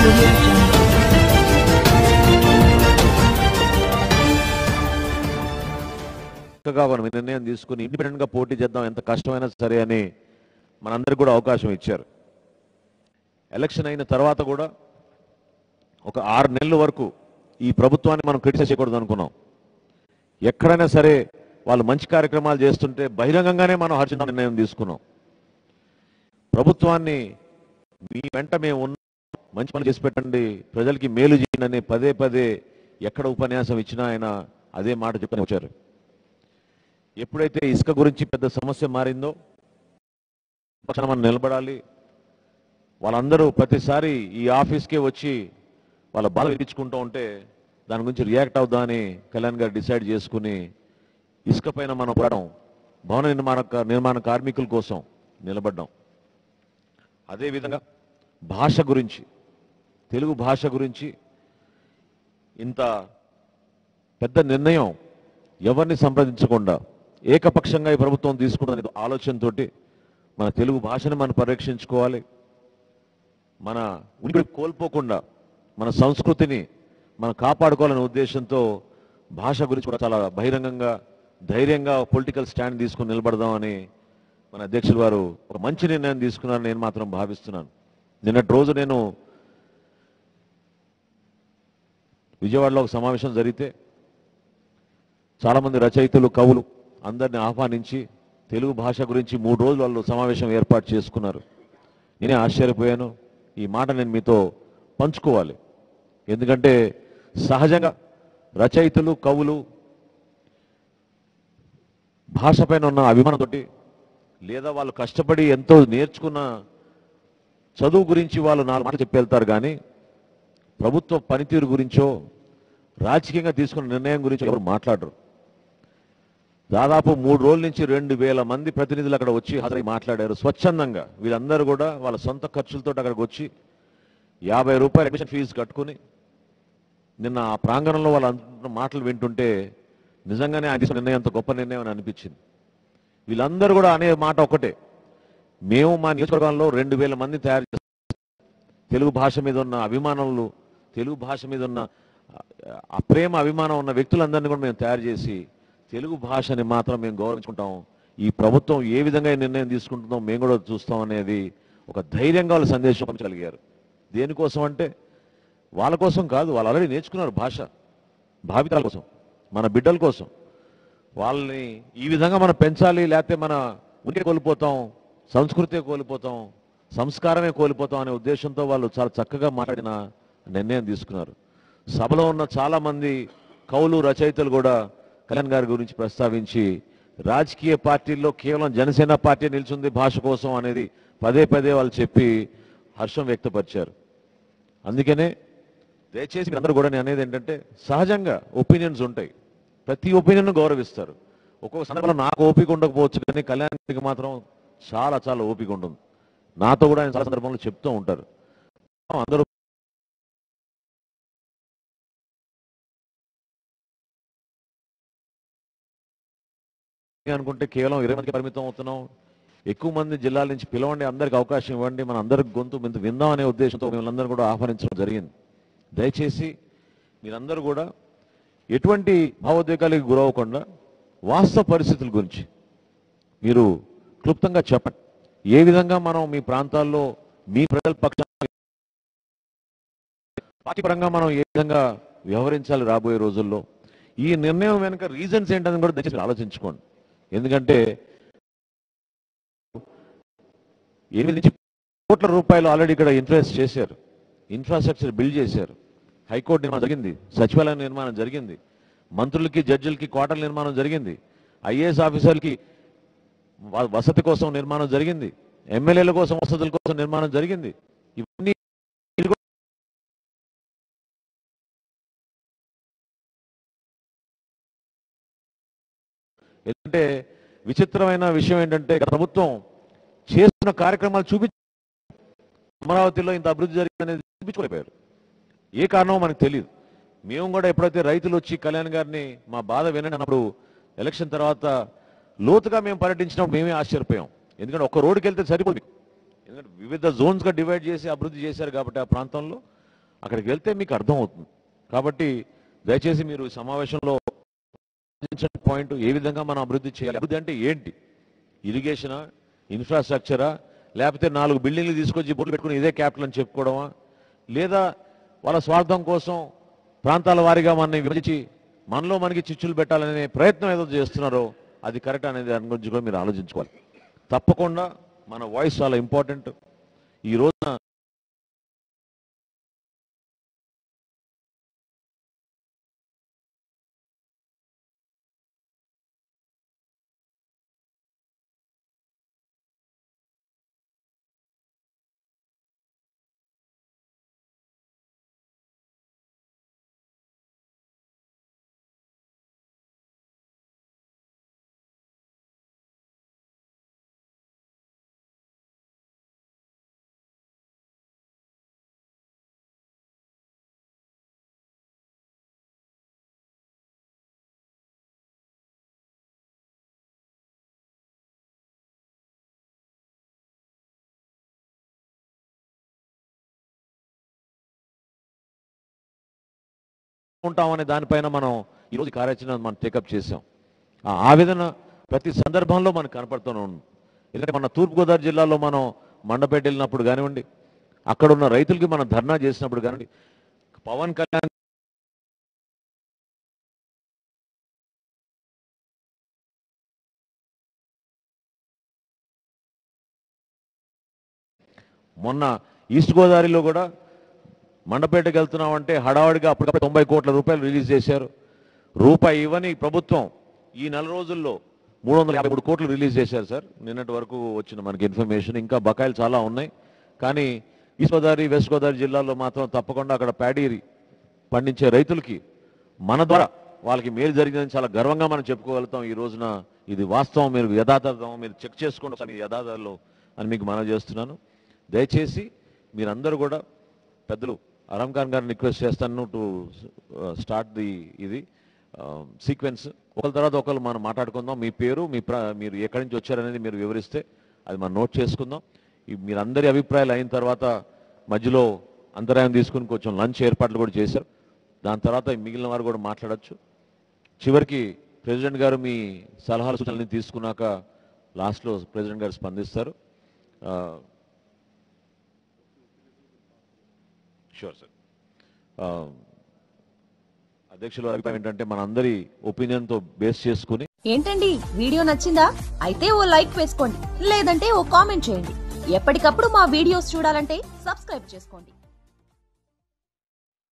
audio jungle. చక్కగా మనం ఈ నిర్ణయం తీసుకుని ఇండిపెండెంట్ గా పోటీ చేద్దాం ఎంత కష్టమైనా సరే అని మనందరికి కూడా అవకాశం ఇచ్చారు ఎలక్షన్ అయిన తర్వాత కూడా ఒక ఆరు నెలల వరకు ఈ ప్రభుత్వాన్ని మనం క్రిటిసైజ్ చేయకూడదు అనుకున్నాం ఎక్కడైనా సరే వాళ్ళు మంచి కార్యక్రమాలు చేస్తుంటే బహిరంగంగానే మనం హర్షించ నిర్ణయం తీసుకున్నాం ప్రభుత్వాన్ని మీ వెంట మేము ఉన్న మంచి పని చేసి పెట్టండి ప్రజలకి మేలు చేయండి అని పదే పదే ఎక్కడ ఉపన్యాసం ఇచ్చినా ఆయన అదే మాట చెప్పని వచ్చారు ఎప్పుడైతే ఇసుక గురించి పెద్ద సమస్య మారిందో పక్షాన మనం నిలబడాలి వాళ్ళందరూ ప్రతిసారి ఈ ఆఫీస్కే వచ్చి వాళ్ళ బాధ వినిపించుకుంటూ ఉంటే దాని గురించి రియాక్ట్ అవుదామని కళ్యాణ్ గారు డిసైడ్ చేసుకుని ఇసుక పైన మనం పడడం భవన నిర్మాణ నిర్మాణ కార్మికుల కోసం నిలబడ్డాం అదేవిధంగా భాష గురించి తెలుగు భాష గురించి ఇంత పెద్ద నిర్ణయం ఎవరిని సంప్రదించకుండా ఏకపక్షంగా ఈ ప్రభుత్వం తీసుకుంటున్న ఆలోచనతోటి మన తెలుగు భాషని మనం పరిరక్షించుకోవాలి మన ఉనికి కోల్పోకుండా మన సంస్కృతిని మనం కాపాడుకోవాలనే ఉద్దేశంతో భాష గురించి కూడా చాలా బహిరంగంగా ధైర్యంగా పొలిటికల్ స్టాండ్ తీసుకుని నిలబడదామని మన అధ్యక్షులు వారు ఒక మంచి నిర్ణయం తీసుకున్నారని నేను మాత్రం భావిస్తున్నాను నిన్నటి రోజు నేను విజయవాడలో ఒక సమావేశం జరిగితే చాలామంది రచయితలు కవులు అందరిని ఆహ్వానించి తెలుగు భాష గురించి మూడు రోజులు వాళ్ళు సమావేశం ఏర్పాటు చేసుకున్నారు నేనే ఆశ్చర్యపోయాను ఈ మాట నేను మీతో పంచుకోవాలి ఎందుకంటే సహజంగా రచయితలు కవులు భాష పైన ఉన్న అభిమానంతోటి లేదా వాళ్ళు కష్టపడి ఎంతో నేర్చుకున్న చదువు గురించి వాళ్ళు నాలుగు మాటలు చెప్పి వెళ్తారు కానీ ప్రభుత్వ పనితీరు గురించో రాజకీయంగా తీసుకున్న నిర్ణయం గురించి ఎవరు మాట్లాడరు దాదాపు మూడు రోజుల నుంచి రెండు వేల మంది ప్రతినిధులు అక్కడ వచ్చి హాజరై మాట్లాడారు స్వచ్ఛందంగా వీళ్ళందరూ కూడా వాళ్ళ సొంత ఖర్చులతో అక్కడికి వచ్చి యాభై రూపాయల అడ్మిషన్ ఫీజు కట్టుకుని నిన్న ఆ ప్రాంగణంలో వాళ్ళ అంటున్న మాటలు వింటుంటే నిజంగానే ఆయన తీసుకున్న నిర్ణయం అంత గొప్ప నిర్ణయం అని అనిపించింది వీళ్ళందరూ కూడా అనే మాట ఒకటే మేము మా నియోజకవర్గంలో రెండు వేల మంది తయారు చేస్తాం తెలుగు భాష మీద ఉన్న అభిమానులు తెలుగు భాష మీద ఉన్న ఆ- ఆ ప్రేమ అభిమానం ఉన్న వ్యక్తులందరినీ కూడా మేము తయారు చేసి తెలుగు భాషని మాత్రం మేము గౌరవించుకుంటాం ఈ ప్రభుత్వం ఏ విధంగా ఈ నిర్ణయం తీసుకుంటుందో మేము కూడా చూస్తాం అనేది ఒక ధైర్యంగా వాళ్ళ సందేశం పంచగలిగారు దేనికోసం అంటే వాళ్ళ కోసం కాదు వాళ్ళు ఆల్రెడీ నేర్చుకున్నారు భాష భావితరాల కోసం మన బిడ్డల కోసం వాళ్ళని ఈ విధంగా మనం పెంచాలి లేకపోతే మన ఉనికి కోల్పోతాం సంస్కృతే కోల్పోతాం సంస్కారమే కోల్పోతాం అనే ఉద్దేశంతో వాళ్ళు చాలా చక్కగా మాట్లాడిన నిర్ణయం తీసుకున్నారు సభలో ఉన్న చాలా మంది కవులు రచయితలు కూడా కళ్యాణ్ గారి గురించి ప్రస్తావించి రాజకీయ పార్టీల్లో కేవలం జనసేన పార్టీ నిల్చుంది భాష కోసం అనేది పదే పదే వాళ్ళు చెప్పి హర్షం వ్యక్తపరిచారు అందుకనే దయచేసి మీరు అందరూ కూడా నేను అనేది ఏంటంటే సహజంగా ఒపీనియన్స్ ఉంటాయి ప్రతి ఒపీనియన్ గౌరవిస్తారు ఒక్కొక్క సందర్భంలో నాకు ఓపిక ఉండకపోవచ్చు కానీ కళ్యాణ్కి మాత్రం చాలా చాలా ఓపిక ఉంటుంది నాతో కూడా ఆయన చాలా సందర్భంలో చెప్తూ ఉంటారు అందరూ అనుకుంటే కేవలం ఇరవై మందికి పరిమితం అవుతున్నాం ఎక్కువ మంది జిల్లాల నుంచి పిలవండి అందరికి అవకాశం ఇవ్వండి మన అందరికి గొంతు వింత విందాం అనే ఉద్దేశంతో మిమ్మల్ని కూడా ఆహ్వానించడం జరిగింది దయచేసి మీరందరూ కూడా ఎటువంటి భావోద్వేగాలకు గురవకుండా వాస్తవ పరిస్థితుల గురించి మీరు క్లుప్తంగా చెప్పండి ఏ విధంగా మనం మీ ప్రాంతాల్లో మీ ప్రజల పక్షాన పార్టీ పరంగా మనం ఏ విధంగా వ్యవహరించాలి రాబోయే రోజుల్లో ఈ నిర్ణయం వెనుక రీజన్స్ ఏంటని కూడా దయచేసి ఆలోచించుకోండి ఎందుకంటే ఎనిమిది నుంచి కోట్ల రూపాయలు ఆల్రెడీ ఇక్కడ ఇన్వెస్ట్ చేశారు ఇన్ఫ్రాస్ట్రక్చర్ బిల్డ్ చేశారు హైకోర్టు నిర్మాణం జరిగింది సచివాలయం నిర్మాణం జరిగింది మంత్రులకి జడ్జిలకి క్వార్టర్ నిర్మాణం జరిగింది ఐఏఎస్ ఆఫీసర్లకి వా- వసతి కోసం నిర్మాణం జరిగింది ఎమ్మెల్యేల కోసం వసతుల కోసం నిర్మాణం జరిగింది ఇవన్నీ ఎందుకంటే విచిత్రమైన విషయం ఏంటంటే గత ప్రభుత్వం చేస్తున్న కార్యక్రమాలు చూపి అమరావతిలో ఇంత అభివృద్ధి జరిగిందనేది చూపించుకోలేకపోయారు ఏ కారణమో మనకు తెలియదు మేము కూడా ఎప్పుడైతే రైతులు వచ్చి కళ్యాణ్ గారిని మా బాధ వినండి అన్నప్పుడు ఎలక్షన్ తర్వాత లోతుగా మేము పర్యటించినప్పుడు మేమే ఆశ్చర్యపోయాం ఎందుకంటే ఒక్క రోడ్డుకి వెళ్తే సరిపోదు ఎందుకంటే వివిధ జోన్స్ గా డివైడ్ చేసి అభివృద్ధి చేశారు కాబట్టి ఆ ప్రాంతంలో అక్కడికి వెళ్తే మీకు అర్థం అవుతుంది కాబట్టి దయచేసి మీరు ఈ సమావేశంలో పాయింట్ ఏ విధంగా మనం అభివృద్ధి చేయాలి అభివృద్ధి అంటే ఏంటి ఇరిగేషనా ఇన్ఫ్రాస్ట్రక్చరా లేకపోతే నాలుగు బిల్డింగ్లు తీసుకొచ్చి బోర్డు పెట్టుకుని ఇదే క్యాపిటల్ అని చెప్పుకోవడమా లేదా వాళ్ళ స్వార్థం కోసం ప్రాంతాల వారీగా మనని విభజించి మనలో మనకి చిచ్చులు పెట్టాలనే ప్రయత్నం ఏదో చేస్తున్నారో అది కరెక్ట్ అనేది దాని గురించి కూడా మీరు ఆలోచించుకోవాలి తప్పకుండా మన వాయిస్ చాలా ఇంపార్టెంట్ ఈ రోజున ఉంటామనే దానిపైన మనం ఈరోజు కార్యాచరణ మనం టేకప్ చేసాం ఆ ఆవేదన ప్రతి సందర్భంలో మనకు కనపడుతూనే ఉంది ఎందుకంటే మన తూర్పుగోదావరి జిల్లాలో మనం మండపేట వెళ్ళినప్పుడు కానివ్వండి అక్కడ ఉన్న రైతులకి మనం ధర్నా చేసినప్పుడు కానివ్వండి పవన్ కళ్యాణ్ మొన్న ఈస్ట్ గోదావరిలో కూడా మండపేటకి వెళ్తున్నామంటే హడావడిగా అప్పటికప్పుడు తొంభై కోట్ల రూపాయలు రిలీజ్ చేశారు రూపాయి ఇవ్వని ప్రభుత్వం ఈ నెల రోజుల్లో మూడు వందల యాభై మూడు కోట్లు రిలీజ్ చేశారు సార్ నిన్నటి వరకు వచ్చిన మనకి ఇన్ఫర్మేషన్ ఇంకా బకాయిలు చాలా ఉన్నాయి కానీ ఈస్ట్ గోదావరి వెస్ట్ గోదావరి జిల్లాలో మాత్రం తప్పకుండా అక్కడ ప్యాడీ పండించే రైతులకి మన ద్వారా వాళ్ళకి మేలు జరిగిందని చాలా గర్వంగా మనం చెప్పుకోగలుగుతాం ఈ రోజున ఇది వాస్తవం మీరు యథార్థం మీరు చెక్ చేసుకోండి ఒకసారి ఈ యథార్థాలు అని మీకు మనవి చేస్తున్నాను దయచేసి మీరందరూ కూడా పెద్దలు అరం ఖాన్ గారిని రిక్వెస్ట్ చేస్తాను టు స్టార్ట్ ది ఇది సీక్వెన్స్ ఒకరి తర్వాత ఒకరు మనం మాట్లాడుకుందాం మీ పేరు మీ ప్ర మీరు ఎక్కడి నుంచి వచ్చారనేది మీరు వివరిస్తే అది మనం నోట్ చేసుకుందాం ఈ మీరందరి అభిప్రాయాలు అయిన తర్వాత మధ్యలో అంతరాయం తీసుకుని కొంచెం లంచ్ ఏర్పాట్లు కూడా చేశారు దాని తర్వాత మిగిలిన వారు కూడా మాట్లాడొచ్చు చివరికి ప్రెసిడెంట్ గారు మీ సలహాలు సూచనలు తీసుకున్నాక లాస్ట్లో ప్రెసిడెంట్ గారు స్పందిస్తారు షూర్ సార్ అధ్యక్షుల అభిప్రాయం ఏంటంటే మనందరి ఒపీనియన్తో బేస్ చేసుకుని ఏంటండి వీడియో నచ్చిందా అయితే ఓ లైక్ వేసుకోండి లేదంటే ఓ కామెంట్ చేయండి ఎప్పటికప్పుడు మా వీడియోస్ చూడాలంటే సబ్స్క్రైబ్ చేసుకోండి